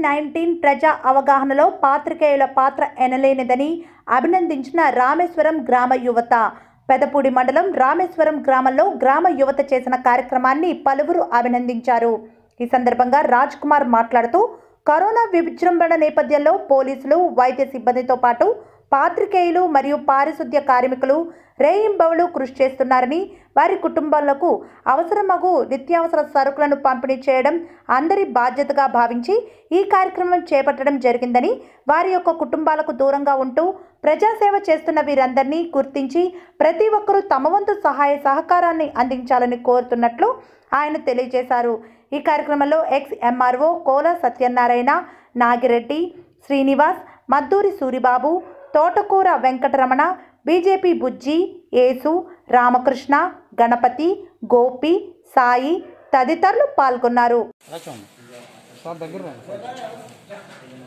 nineteen ప్రజా అవగాహనలో పాత్రికేయుల పాత్ర ఎనలేనిదని అభినందించిన రామేశ్వరం గ్రామ యువత పెదపూడి మండలం రామేశ్వరం గ్రామంలో గ్రామ యువత చేసిన కార్యక్రమాన్ని పలువురు అభినందించారు ఈ సందర్భంగా రాజ్ కుమార్ మాట్లాడుతూ కరోనా విజృంభణ నేపథ్యంలో పోలీసులు వైద్య సిబ్బందితో పాటు పాత్రికేయులు మరియు పారిశుద్ధ్య కార్మికులు రేయింబవులు కృషి చేస్తున్నారని వారి కుటుంబాలకు అవసరమగు నిత్యావసర సరుకులను పంపిణీ చేయడం అందరి బాధ్యతగా భావించి ఈ కార్యక్రమం చేపట్టడం జరిగిందని వారి యొక్క కుటుంబాలకు దూరంగా ఉంటూ ప్రజాసేవ చేస్తున్న వీరందరినీ గుర్తించి ప్రతి ఒక్కరూ తమ వంతు సహాయ సహకారాన్ని అందించాలని కోరుతున్నట్లు ఆయన తెలియజేశారు ఈ కార్యక్రమంలో ఎక్స్ ఎంఆర్ఓ కోల సత్యనారాయణ నాగిరెడ్డి శ్రీనివాస్ మద్దూరి సూరిబాబు తోటకూర వెంకటరమణ బీజేపీ బుజ్జి యేసు రామకృష్ణ గణపతి గోపి సాయి తదితరులు పాల్గొన్నారు అలా చూడండి సార్ దగ్గర రండి సార్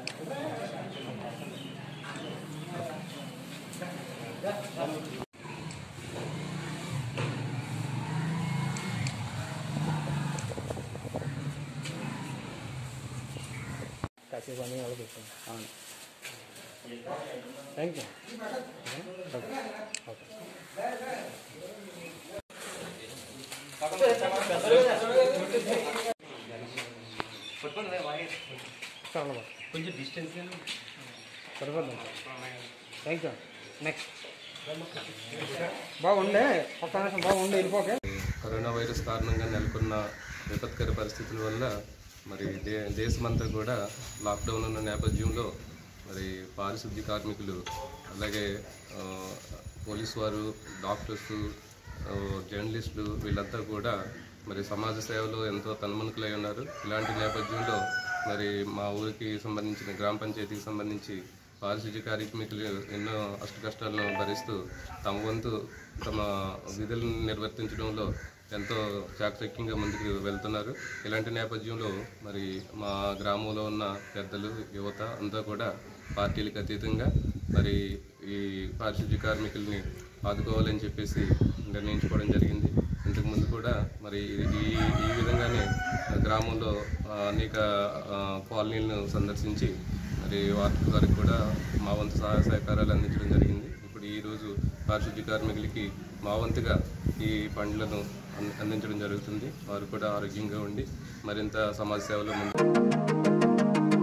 కాసేపు అన్నీ వాళ్ళు పెట్టండి అవును థ్యాంక్ యూ ఓకే ఓకే చాలా కొంచెం డిస్టెన్స్ సరిపోద్దాం థ్యాంక్ యూ నెక్స్ట్ బాగుండే ఒక్క నిమిషం బాగుండే వెళ్ళిపోకే కరోనా వైరస్ కారణంగా నెలకొన్న విపత్కర పరిస్థితుల వల్ల మరి దే దేశమంతా కూడా లాక్డౌన్ ఉన్న నేపథ్యంలో మరి పారిశుద్ధ్య కార్మికులు అలాగే ఆ, పోలీసు వారు డాక్టర్స్ ఆ, జర్నలిస్టులు వీళ్ళంతా కూడా మరి సమాజ సేవలో ఎంతో తన్మనుకులై ఉన్నారు ఇలాంటి నేపథ్యంలో మరి మా ఊరికి సంబంధించిన గ్రామ పంచాయతీకి సంబంధించి పారిశుద్ధ్య కార్మికులు ఎన్నో అష్ట కష్టాలను భరిస్తూ తమ వంతు తమ విధులను నిర్వర్తించడంలో ఎంతో చాకచక్యంగా ముందుకు వెళ్తున్నారు ఇలాంటి నేపథ్యంలో మరి మా గ్రామంలో ఉన్న పెద్దలు యువత అంతా కూడా పార్టీలకు అతీతంగా మరి ఈ పారిశుద్ధ్య కార్మికుల్ని ఆదుకోవాలని చెప్పేసి నిర్ణయించుకోవడం జరిగింది ఇంతకు ముందు కూడా మరి ఈ ఈ విధంగానే గ్రామంలో ఆ, అనేక ఆ, కాలనీలను సందర్శించి మరి వాటి వారికి కూడా మా వంతు సహాయ సహకారాలు అందించడం జరిగింది ఇప్పుడు ఈరోజు పారిశుద్ధ్య కార్మికులకి మా వంతుగా ఈ పండ్లను అన్- అందించడం జరుగుతుంది వారు కూడా ఆరోగ్యంగా ఉండి మరింత సమాజ సేవలో ముందు